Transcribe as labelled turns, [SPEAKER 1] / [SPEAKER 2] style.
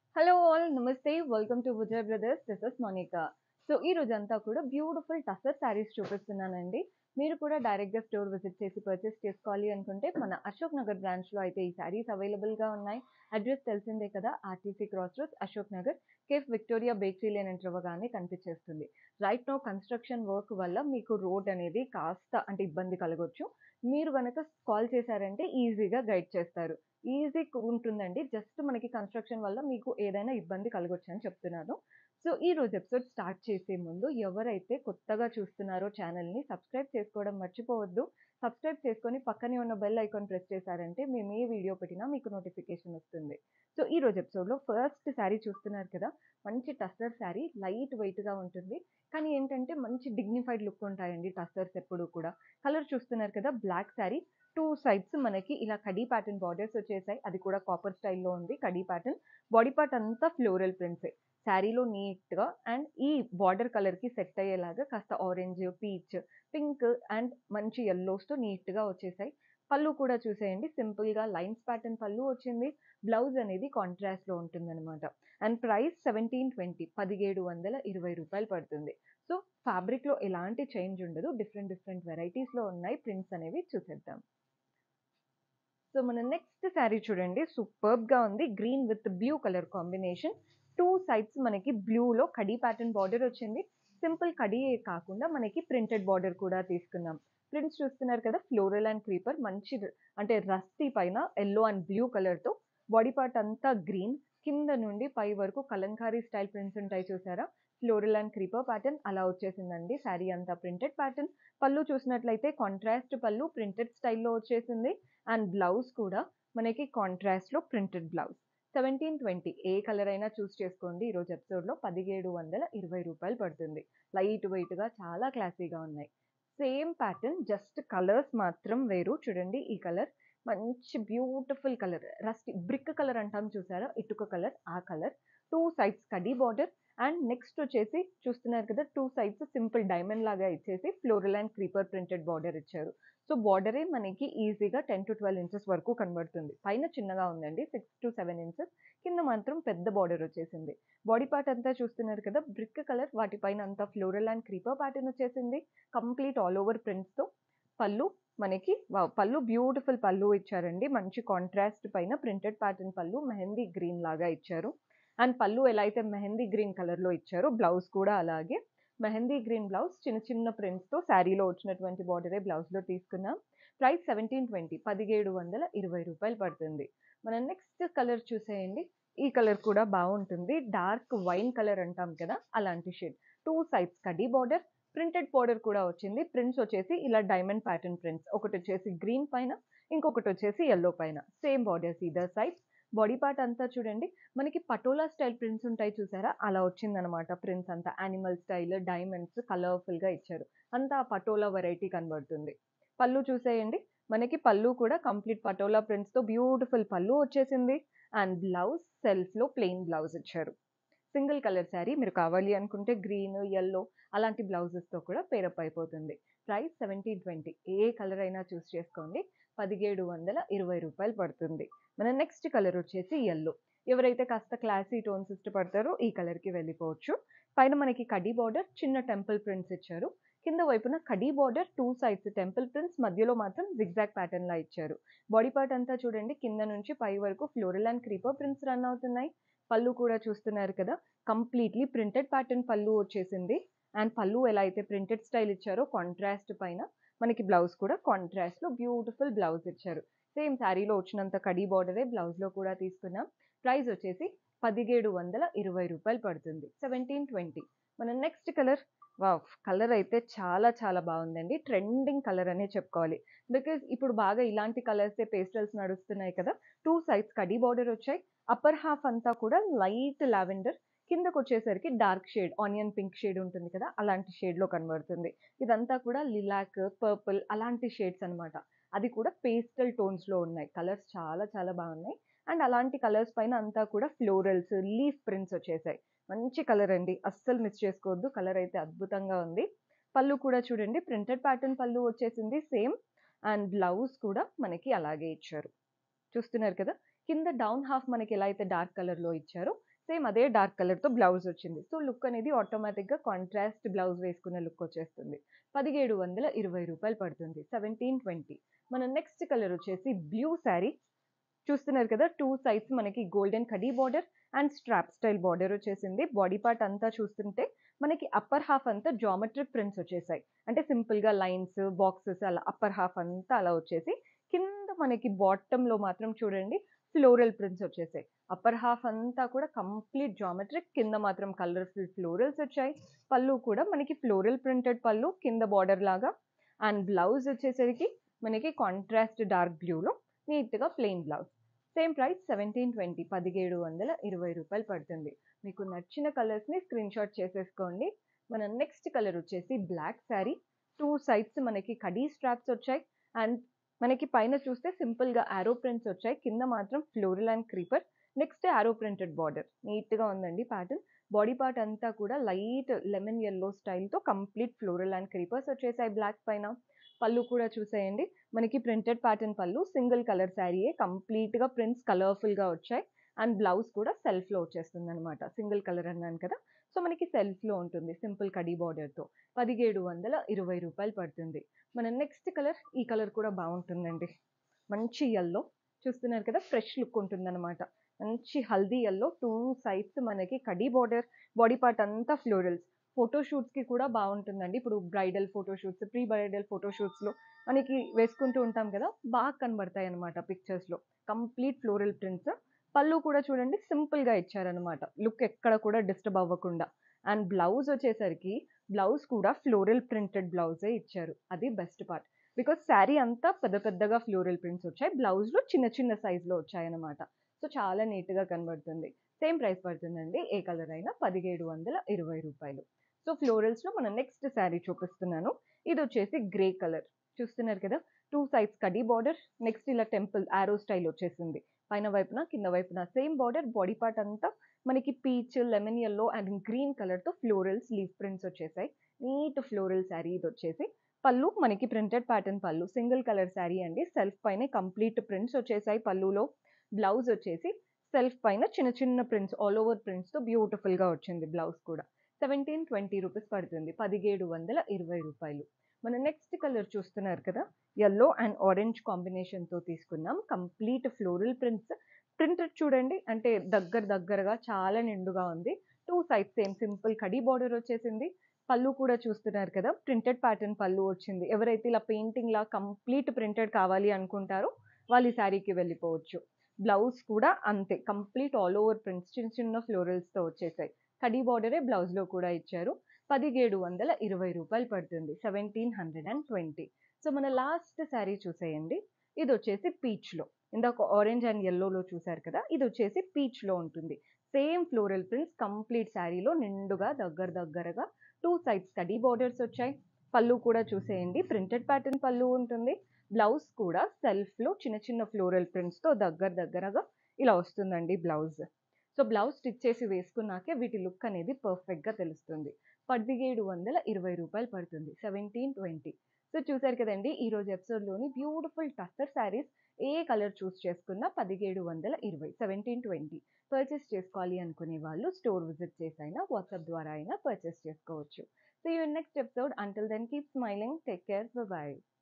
[SPEAKER 1] hello all namaste welcome to Vijay brothers this is Monica so ఈ రోజంతా కూడా బ్యూటిఫుల్ టసర్ శారీస్ చూపిస్తున్నానండి మీరు కూడా డైరెక్ట్గా స్టోర్ విజిట్ చేసి పర్చేస్ చేసుకోవాలి అనుకుంటే మన అశోక్ నగర్ బ్రాంచ్లో అయితే ఈ శారీస్ అవైలబుల్గా ఉన్నాయి అడ్రస్ తెలిసిందే కదా RTC cross roads Ashok Nagar cafe Victoria bakery లేని ఎంట్రవగానే కనిపించేస్తుంది రైట్ నో కన్స్ట్రక్షన్ వర్క్ వల్ల మీకు రోడ్ అనేది కాస్త అంటే ఇబ్బంది కలగొచ్చు మీరు కనుక కాల్ చేశారంటే ఈజీగా గైడ్ చేస్తారు ఈజీ ఉంటుందండి జస్ట్ మనకి కన్స్ట్రక్షన్ వల్ల మీకు ఏదైనా ఇబ్బంది కలగొచ్చు అని చెప్తున్నాను సో ఈ రోజు ఎపిసోడ్ స్టార్ట్ చేసే ముందు ఎవరైతే కొత్తగా చూస్తున్నారో ఛానల్ని సబ్స్క్రైబ్ చేసుకోవడం మర్చిపోవద్దు సబ్స్క్రైబ్ చేసుకొని పక్కనే ఉన్న బెల్ ఐకాన్ ప్రెస్ చేశారంటే మేము ఏ వీడియో పెట్టినా మీకు నోటిఫికేషన్ వస్తుంది సో ఈ రోజు ఎపిసోడ్లో ఫస్ట్ శారీ చూస్తున్నారు కదా మంచి టస్సర్ శారీ లైట్ వెయిట్గా ఉంటుంది కానీ ఏంటంటే మంచి డిగ్నిఫైడ్ లుక్ ఉంటాయండి టస్సర్స్ ఎప్పుడు కూడా కలర్ చూస్తున్నారు కదా బ్లాక్ శారీ టూ సైడ్స్ మనకి ఇలా కడీ ప్యాటర్న్ బార్డర్స్ వచ్చేసాయి అది కూడా కాపర్ స్టైల్లో ఉంది కడీ ప్యాటర్న్ బాడీ పార్ట్ అంతా ఫ్లోరల్ ప్రింట్సే శారీలో నీట్గా అండ్ ఈ బార్డర్ కలర్కి సెట్ అయ్యేలాగా కాస్త ఆరెంజ్ పీచ్ పింక్ అండ్ మంచి ఎల్లోస్తో నీట్గా వచ్చేసాయి పళ్ళు కూడా చూసేయండి సింపుల్గా లైన్స్ ప్యాటర్న్ పళ్ళు వచ్చింది బ్లౌజ్ అనేది కాంట్రాస్ట్లో ఉంటుందన్నమాట అండ్ ప్రైస్ సెవెంటీన్ ట్వంటీ పదిహేడు వందల ఇరవై రూపాయలు పడుతుంది సో ఫ్యాబ్రిక్లో ఎలాంటి చేంజ్ ఉండదు డిఫరెంట్ డిఫరెంట్ వెరైటీస్లో ఉన్నాయి ప్రింట్స్ అనేవి చూసేద్దాం సో మన నెక్స్ట్ శారీ చూడండి సూపర్బ్గా ఉంది green with blue colour combination two sides మనకి బ్లూలో కడీ ప్యాటర్న్ బార్డర్ వచ్చింది సింపుల్ కడీ కాకుండా మనకి ప్రింటెడ్ బార్డర్ కూడా తీసుకున్నాం ప్రింట్స్ చూస్తున్నారు కదా ఫ్లోరల్ అండ్ క్రీపర్ మంచి అంటే రస్టీ పైన ఎల్లో అండ్ బ్లూ కలర్తో బాడీ పార్ట్ అంతా గ్రీన్ కింద నుండి పై వరకు కలంకారీ స్టైల్ ప్రింట్స్ ఉంటాయి చూసారా ఫ్లోరల్ అండ్ క్రీపర్ ప్యాటర్న్ అలా వచ్చేసిందండి శారీ అంతా ప్రింటెడ్ ప్యాటర్న్ పళ్ళు చూసినట్లయితే కాంట్రాస్ట్ పళ్ళు ప్రింటెడ్ స్టైల్లో వచ్చేసింది అండ్ బ్లౌజ్ కూడా మనకి కాంట్రాస్ట్లో ప్రింటెడ్ బ్లౌజ్ సెవెంటీన్ ట్వంటీ ఏ కలర్ అయినా చూస్ చేసుకోండి ఈరోజు ఎపిసోడ్లో పదిహేడు వందల ఇరవై రూపాయలు పడుతుంది లైట్ వెయిట్గా చాలా క్లాసీగా ఉన్నాయి సేమ్ ప్యాటర్న్ జస్ట్ కలర్స్ మాత్రం వేరు చూడండి ఈ కలర్ మంచి beautiful colour rust brick colour అంటాం చూసారా ఇటుక కలర్ ఆ కలర్ టూ సైడ్స్ కడీ బార్డర్ అండ్ నెక్స్ట్ వచ్చేసి చూస్తున్నారు కదా టూ సైడ్స్ సింపుల్ డైమండ్ లాగా ఇచ్చేసి floral and creeper printed border ఇచ్చారు సో బార్డరే మనకి ఈజీగా టెన్ టు ట్వెల్వ్ ఇంచెస్ వరకు కనబడుతుంది పైన చిన్నగా ఉందండి సిక్స్ టు సెవెన్ ఇంచెస్ కింద మాత్రం పెద్ద బార్డర్ వచ్చేసింది బాడీ పార్ట్ అంతా చూస్తున్నారు కదా బ్రిక్ కలర్ వాటిపైన అంతా ఫ్లోరల్ అండ్ క్రీపర్ ప్యాటర్న్ వచ్చేసింది కంప్లీట్ ఆల్ ఓవర్ ప్రింట్స్తో పళ్ళు మనకి పళ్ళు బ్యూటిఫుల్ పళ్ళు ఇచ్చారండి మంచి కాంట్రాస్ట్ పైన ప్రింటెడ్ ప్యాటర్న్ పళ్ళు మెహందీ గ్రీన్ లాగా ఇచ్చారు అండ్ పళ్ళు ఎలా అయితే మెహందీ గ్రీన్ కలర్లో ఇచ్చారో బ్లౌజ్ కూడా అలాగే మెహందీ గ్రీన్ బ్లౌజ్ చిన్న చిన్న ప్రింట్స్తో శారీలో వచ్చినటువంటి బార్డరే బ్లౌజ్లో తీసుకున్నాం ప్రైస్ సెవెంటీన్ ట్వంటీ పదిహేడు వందల ఇరవై రూపాయలు పడుతుంది మన నెక్స్ట్ కలర్ చూసేయండి ఈ కలర్ కూడా బాగుంటుంది డార్క్ వైన్ కలర్ అంటాం కదా అలాంటి షేడ్ టూ సైడ్స్ కడీ బార్డర్ ప్రింటెడ్ బార్డర్ కూడా వచ్చింది ప్రింట్స్ వచ్చేసి ఇలా డైమండ్ ప్యాటర్న్ ప్రింట్స్ ఒకటి వచ్చేసి గ్రీన్ పైన ఇంకొకటి వచ్చేసి ఎల్లో పైన same borders either sides body part అంతా చూడండి మనకి పటోలా స్టైల్ ప్రింట్స్ ఉంటాయి చూసారా అలా వచ్చిందనమాట ప్రింట్స్ అంతా యానిమల్ స్టైల్ డైమండ్స్ కలర్ఫుల్గా ఇచ్చారు అంతా పటోలా వెరైటీ కనబడుతుంది పళ్ళు చూసేయండి మనకి పళ్ళు కూడా కంప్లీట్ పటోలా ప్రింట్స్తో బ్యూటిఫుల్ పళ్ళు వచ్చేసింది అండ్ బ్లౌజ్ సెల్ఫ్లో ప్లెయిన్ బ్లౌజ్ ఇచ్చారు సింగిల్ కలర్ శారీ మీరు కావాలి అనుకుంటే గ్రీన్ ఎల్లో అలాంటి బ్లౌజెస్తో కూడా పేరప్ అయిపోతుంది ప్రైస్ సెవెంటీన్ ట్వంటీ ఏ కలర్ అయినా చూస్ చేసుకోండి పదిహేడు వందల ఇరవై రూపాయలు పడుతుంది మన నెక్స్ట్ కలర్ వచ్చేసి ఎల్లో ఎవరైతే కాస్త క్లాసీ టోన్స్ ఇష్టపడతారో ఈ కలర్కి వెళ్ళిపోవచ్చు పైన మనకి కడీ బార్డర్ చిన్న టెంపుల్ ప్రింట్స్ ఇచ్చారు కింద వైపున కడీ border two sides temple prints మధ్యలో మాత్రం జిగ్జాగ్ ప్యాటర్న్ లా ఇచ్చారు బాడీ పార్ట్ అంతా చూడండి కింద నుంచి పై వరకు floral and creeper prints run అవుతున్నాయి పళ్ళు కూడా చూస్తున్నారు కదా కంప్లీట్లీ ప్రింటెడ్ ప్యాటర్న్ పళ్ళు వచ్చేసింది అండ్ పళ్ళు ఎలా అయితే ప్రింటెడ్ స్టైల్ ఇచ్చారో కాంట్రాస్ట్ పైన మనకి బ్లౌజ్ కూడా కాంట్రాస్ట్లో బ్యూటిఫుల్ బ్లౌజ్ ఇచ్చారు సేమ్ శారీలో వచ్చినంత కడీ బార్డరే బ్లౌజ్లో కూడా తీసుకున్నాం ప్రైస్ వచ్చేసి పదిహేడు వందల ఇరవై రూపాయలు పడుతుంది సెవెంటీన్ ట్వంటీ మన నెక్స్ట్ కలర్ వా కలర్ అయితే చాలా చాలా బాగుందండి ట్రెండింగ్ కలర్ అనే చెప్పుకోవాలి బికాజ్ ఇప్పుడు బాగా ఇలాంటి కలర్సే పేస్టల్స్ నడుస్తున్నాయి కదా టూ సైడ్స్ కడీ బార్డర్ వచ్చాయి అప్పర్ హాఫ్ అంతా కూడా లైట్ లావెండర్ కిందకు వచ్చేసరికి dark shade onion pink shade ఉంటుంది కదా అలాంటి షేడ్లో కనబడుతుంది ఇదంతా కూడా లిలాక్ పర్పుల్ అలాంటి షేడ్స్ అనమాట అది కూడా పేస్టల్ టోన్స్లో ఉన్నాయి కలర్స్ చాలా చాలా బాగున్నాయి అండ్ అలాంటి కలర్స్ పైన అంతా కూడా ఫ్లోరల్స్ లీఫ్ ప్రింట్స్ వచ్చేసాయి మంచి కలర్ అండి అస్సలు మిస్ చేసుకోవద్దు కలర్ అయితే అద్భుతంగా ఉంది పళ్ళు కూడా చూడండి ప్రింటెడ్ ప్యాటర్న్ పళ్ళు వచ్చేసింది సేమ్ అండ్ బ్లౌజ్ కూడా మనకి అలాగే ఇచ్చారు చూస్తున్నారు కదా కింద డౌన్ హాఫ్ మనకి ఎలా అయితే డార్క్ కలర్లో ఇచ్చారో సేమ్ అదే డార్క్ కలర్తో బ్లౌజ్ వచ్చింది సో లుక్ అనేది ఆటోమేటిక్గా కాంట్రాస్ట్ బ్లౌజ్ వేసుకున్న లుక్ వచ్చేస్తుంది పదిహేడు వందల ఇరవై రూపాయలు పడుతుంది సెవెంటీన్ ట్వంటీ మన నెక్స్ట్ కలర్ వచ్చేసి బ్లూ శారీ చూస్తున్నారు కదా టూ సైడ్స్ మనకి గోల్డెన్ కడీ border and strap style border వచ్చేసింది బాడీ పార్ట్ అంతా చూస్తుంటే మనకి అప్పర్ హాఫ్ అంతా జామెట్రిక్ ప్రింట్స్ వచ్చేసాయి అంటే సింపుల్గా లైన్స్ బాక్సెస్ అలా అప్పర్ హాఫ్ అంతా అలా వచ్చేసి కింద మనకి బాటంలో మాత్రం చూడండి ఫ్లోరల్ ప్రింట్స్ వచ్చేసాయి అప్పర్ హాఫ్ అంతా కూడా కంప్లీట్ జామెట్రిక్ కింద మాత్రం కలర్ఫుల్ ఫ్లోరల్స్ వచ్చాయి పళ్ళు కూడా మనకి ఫ్లోరల్ ప్రింటెడ్ పళ్ళు కింద బార్డర్ లాగా అండ్ బ్లౌజ్ వచ్చేసరికి మనకి కాంట్రాస్ట్ డార్క్ బ్లూలో నీట్గా plain blouse same price seventeen twenty పదిహేడు వందల ఇరవై రూపాయలు పడుతుంది మీకు నచ్చిన కలర్స్ని స్క్రీన్ షాట్ చేసేసుకోండి మన నెక్స్ట్ కలర్ వచ్చేసి బ్లాక్ శారీ టూ సైడ్స్ మనకి కడీ స్ట్రాప్స్ వచ్చాయి అండ్ మనకి పైన చూస్తే సింపుల్గా ఆరో ప్రింట్స్ వచ్చాయి కింద మాత్రం floral and creeper next arrow printed border నీట్గా ఉందండి ప్యాటర్న్ బాడీ పార్ట్ అంతా కూడా లైట్ లెమన్ ఎల్లో స్టైల్తో కంప్లీట్ ఫ్లోరల్ అండ్ క్రీపర్స్ వచ్చేసాయి బ్లాక్ పైన పళ్ళు కూడా చూసేయండి మనకి ప్రింటెడ్ ప్యాటర్న్ పళ్ళు సింగిల్ కలర్ శారీయే కంప్లీట్గా ప్రింట్స్ కలర్ఫుల్గా వచ్చాయి అండ్ బ్లౌజ్ కూడా సెల్ఫ్లో వచ్చేస్తుంది అనమాట సింగిల్ కలర్ అన్నాను కదా సో మనకి సెల్ఫ్లో ఉంటుంది సింపుల్ కడీ బార్డర్తో పదిహేడు వందల ఇరవై రూపాయలు పడుతుంది మన నెక్స్ట్ కలర్ ఈ కలర్ కూడా బాగుంటుందండి మంచి ఎల్లో చూస్తున్నారు కదా ఫ్రెష్ లుక్ ఉంటుందన్నమాట మంచి హల్దీ ఎల్లో టూ సైడ్స్ మనకి కడీ బార్డర్ బాడీ పార్ట్ అంతా ఫ్లోరల్స్ ఫోటోషూట్స్కి కూడా బాగుంటుందండి ఇప్పుడు బ్రైడల్ ఫోటోషూట్స్ ప్రీ బ్రైడల్ ఫోటోషూట్స్లో మనకి వేసుకుంటూ ఉంటాం కదా బాగా కనబడతాయి అనమాట పిక్చర్స్లో కంప్లీట్ ఫ్లోరల్ ప్రింట్స్ పళ్ళు కూడా చూడండి సింపుల్గా ఇచ్చారనమాట లుక్ ఎక్కడ కూడా డిస్టర్బ్ అవ్వకుండా అండ్ బ్లౌజ్ వచ్చేసరికి బ్లౌజ్ కూడా ఫ్లోరల్ ప్రింటెడ్ బ్లౌజే ఇచ్చారు అది బెస్ట్ పార్ట్ బికాస్ శారీ అంతా పెద్ద పెద్దగా ఫ్లోరల్ ప్రింట్స్ వచ్చాయి బ్లౌజ్లో చిన్న చిన్న సైజులో వచ్చాయన్నమాట సో చాలా నీట్గా కనబడుతుంది సేమ్ ప్రైస్ పడుతుందండి ఏ కలర్ అయినా పదిహేడు వందల ఇరవై రూపాయలు సో ఫ్లోరల్స్లో మన నెక్స్ట్ శారీ చూపిస్తున్నాను ఇది వచ్చేసి గ్రే కలర్ చూస్తున్నారు కదా టూ సైడ్స్ కడీ బార్డర్ నెక్స్ట్ ఇలా టెంపుల్ ఆరో స్టైల్ వచ్చేసింది పైన వైపున కింద వైపున సేమ్ బార్డర్ బాడీ పార్ట్ అంతా మనకి peach lemon yellow and green కలర్తో ఫ్లోరల్స్ లీఫ్ ప్రింట్స్ వచ్చేసాయి నీట్ ఫ్లోరల్ శారీ ఇది వచ్చేసి పళ్ళు మనకి ప్రింటెడ్ ప్యాటర్న్ పళ్ళు సింగిల్ కలర్ శారీ అండి సెల్ఫ్ పైన కంప్లీట్ ప్రింట్స్ వచ్చేసాయి పళ్ళులో బ్లౌజ్ వచ్చేసి సెల్ఫ్ పైన చిన్న చిన్న ప్రింట్స్ ఆల్ ఓవర్ ప్రింట్స్తో బ్యూటిఫుల్గా వచ్చింది బ్లౌజ్ కూడా సెవెంటీన్ ట్వంటీ రూపీస్ పడుతుంది పదిహేడు వందల ఇరవై రూపాయలు మన నెక్స్ట్ కలర్ చూస్తున్నారు కదా ఎల్లో అండ్ ఆరెంజ్ కాంబినేషన్తో తీసుకున్నాం కంప్లీట్ ఫ్లోరల్ ప్రింట్స్ ప్రింటెడ్ చూడండి అంటే దగ్గర దగ్గరగా చాలా నిండుగా ఉంది టూ సైడ్స్ సేమ్ సింపుల్ కడీ బార్డర్ వచ్చేసింది పళ్ళు కూడా చూస్తున్నారు కదా ప్రింటెడ్ ప్యాటర్న్ పళ్ళు వచ్చింది ఎవరైతే ఇలా పెయింటింగ్ లా కంప్లీట్ ప్రింటెడ్ కావాలి అనుకుంటారో వాళ్ళు ఈ శారీకి వెళ్ళిపోవచ్చు బ్లౌజ్ కూడా అంతే కంప్లీట్ ఆల్ ఓవర్ ప్రింట్స్ చిన్న చిన్న ఫ్లోరల్స్తో వచ్చేసాయి కడీ బార్డరే బ్లౌజ్లో కూడా ఇచ్చారు పదిహేడు వందల ఇరవై రూపాయలు పడుతుంది seventeen hundred and twenty so మన లాస్ట్ శారీ చూసేయండి ఇది వచ్చేసి పీచ్లో ఇందాక ఆరెంజ్ అండ్ ఎల్లోలో చూసారు కదా ఇది వచ్చేసి పీచ్లో ఉంటుంది సేమ్ ఫ్లోరల్ ప్రింట్స్ కంప్లీట్ శారీలో నిండుగా దగ్గర దగ్గరగా టూ సైడ్స్ కడీ బార్డర్స్ వచ్చాయి పళ్ళు కూడా చూసేయండి ప్రింటెడ్ ప్యాటర్న్ పళ్ళు ఉంటుంది బ్లౌజ్ కూడా సెల్ఫ్లో చిన్న చిన్న ఫ్లోరల్ ప్రింట్స్తో దగ్గర దగ్గరగా ఇలా వస్తుందండి బ్లౌజ్ సో బ్లౌజ్ స్టిచ్ చేసి వేసుకున్నాకే వీటి లుక్ అనేది పర్ఫెక్ట్గా తెలుస్తుంది పదిహేడు వందల ఇరవై రూపాయలు పడుతుంది సెవెంటీన్ ట్వంటీ సో చూసారు కదండి ఈ రోజు ఎపిసోడ్లోని బ్యూటిఫుల్ టస్టర్ శారీస్ ఏ కలర్ చూస్ చేసుకున్నా పదిహేడు వందల ఇరవై సెవెంటీన్ ట్వంటీ పర్చేస్ చేసుకోవాలి అనుకునే వాళ్ళు స్టోర్ విజిట్ చేసి అయినా వాట్సాప్ ద్వారా అయినా పర్చేస్ చేసుకోవచ్చు so you next episode until then keep smiling take care bye